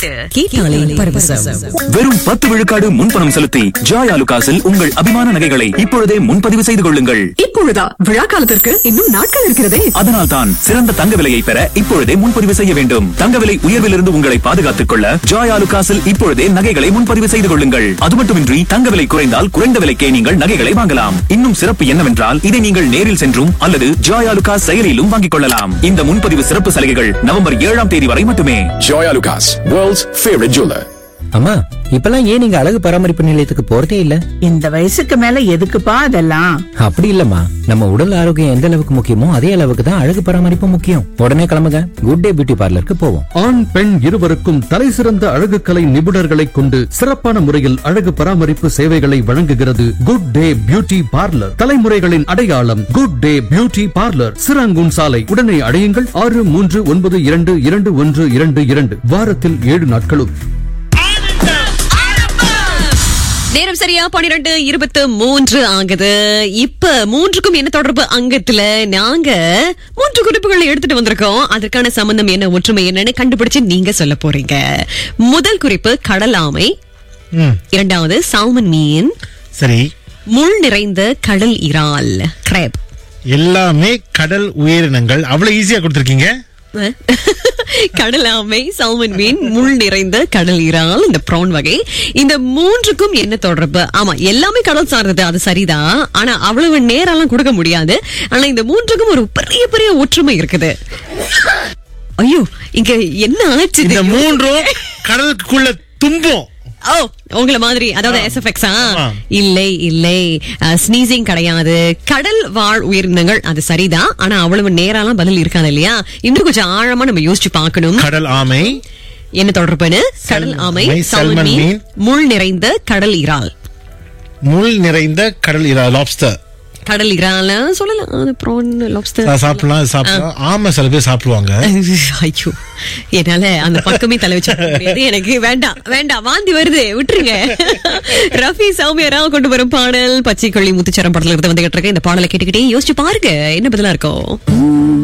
கேட்டாலே பரவசம் வெறும் பத்து விழுக்காடு முன்பணம் செலுத்தி ஜாய் ஆலுகாஸில் உங்கள் அபிமான நகைகளை இப்பொழுதே முன்பதிவு செய்து கொள்ளுங்கள் இப்பொழுதா விழா காலத்திற்கு இன்னும் நாட்கள் இருக்கிறதே அதனால் தான் சிறந்த தங்க விலையை பெற இப்பொழுதே முன்பதிவு செய்ய வேண்டும் தங்க விலை உயர்விலிருந்து உங்களை பாதுகாத்துக் கொள்ள ஜாய் ஆலுகாஸில் இப்பொழுதே நகைகளை முன்பதிவு செய்து கொள்ளுங்கள் அது மட்டுமின்றி தங்க விலை குறைந்தால் குறைந்த விலைக்கே நீங்கள் நகைகளை வாங்கலாம் இன்னும் சிறப்பு என்னவென்றால் இதை நீங்கள் நேரில் சென்றும் அல்லது ஜாய் ஆலுகாஸ் செயலிலும் வாங்கிக் கொள்ளலாம் இந்த முன்பதிவு சிறப்பு சலுகைகள் நவம்பர் ஏழாம் தேதி வரை மட்டுமே Joy Lucas, world's favorite jeweler. அம்மா இப்பெல்லாம் ஏன் நீங்க அழகு பராமரிப்பு நிலையத்துக்கு போறதே இல்ல இந்த வயசுக்கு மேல எதுக்குப்பா அதெல்லாம் அப்படி இல்லம்மா நம்ம உடல் ஆரோக்கியம் எந்த அளவுக்கு முக்கியமோ அதே அளவுக்கு தான் அழகு பராமரிப்பு முக்கியம் உடனே கிளம்புங்க குட் டே பியூட்டி பார்லருக்கு போவோம் ஆண் பெண் இருவருக்கும் தலைசிறந்த அழகுக்கலை நிபுணர்களை கொண்டு சிறப்பான முறையில் அழகு பராமரிப்பு சேவைகளை வழங்குகிறது குட் டே பியூட்டி பார்லர் தலைமுறைகளின் அடையாளம் good day beauty parlour Serangoon சாலை உடனே அடையுங்கள் ஆறு மூன்று ஒன்பது இரண்டு இரண்டு ஒன்று இரண்டு இரண்டு வாரத்தில் ஏழு நாட்களும் நேரம் சரியா பன்னிரெண்டு இருபத்து மூன்று ஆகுது இப்ப மூன்றுக்கும் என்ன தொடர்பு அங்கத்துல நாங்க மூன்று குறிப்புகளை எடுத்துட்டு வந்திருக்கோம் அதற்கான சம்பந்தம் என்ன ஒற்றுமை என்னன்னு கண்டுபிடிச்சு நீங்க சொல்ல போறீங்க முதல் குறிப்பு கடல் ஆமை ம், இரண்டாவது சால்மன் மீன் சரி முள் நிறைந்த கடல் இறால் கிரேப் எல்லாமே கடல் உயிரினங்கள் அவ்வளவு ஈஸியா கொடுத்திருக்கீங்க கடல் ஆமை சால்மன் மீன் முள் நிறைந்த கடல் இறால் இந்த ப்ரான் வகை இந்த மூன்றுக்கும் என்ன தொடர்பு ஆமா எல்லாமே கடல் சார்ந்தது அது சரிதான் ஆனா அவ்வளவு நேரம்லாம் கொடுக்க முடியாது ஆனா இந்த மூன்றுக்கும் ஒரு பெரிய பெரிய ஒற்றுமை இருக்குது ஐயோ இங்க என்ன ஆச்சு இந்த தெரியுமா? மூன்றும் கடலுக்குள்ள தும்போம் ஓ உங்கள மாதிரி அதாவது எஸ்எஃப்எக்ஸா ஆமா. இல்லை இல்லை ஸ்னீசிங் கிடையாது கடல் வாழ் உயிரினங்கள் அது சரிதான் ஆனா அவ்வளவு நேராலாம் பதில் இருக்காது இல்லையா இன்னும் கொஞ்சம் ஆழமா நம்ம யோசிச்சு பார்க்கணும் கடல் ஆமை என்ன தொடர்புன்னு கடல் ஆமை ஆமை, சால்மன் சல்மன் மீன் மீன், முள் நிறைந்த கடல் இறால் முள் நிறைந்த கடல் இரா லாப்ஸ்டர் கடல் இறால் சொல்லலாம் அது ப்ரான் லாப்ஸ்டர் சாப்பிடலாம் இது சாப்பிடலாம் ஆமை சில பேர் சாப்பிடுவாங்க ஐயோ என்னால அந்த பக்கமே தலை வச்சு பார்க்க முடியாது எனக்கு வேண்டாம் வேண்டாம் வாந்தி வருது விட்டுருங்க ரஃபி சௌமியரா கொண்டு வரும் பாடல் பச்சை கொள்ளி முத்துச்சரம் படத்துல இருந்து வந்துகிட்டு இருக்க இந்த பாடலை கேட்டுக்கிட்டே யோசிச்சு பாருங்க என்ன பதிலா இருக்கும்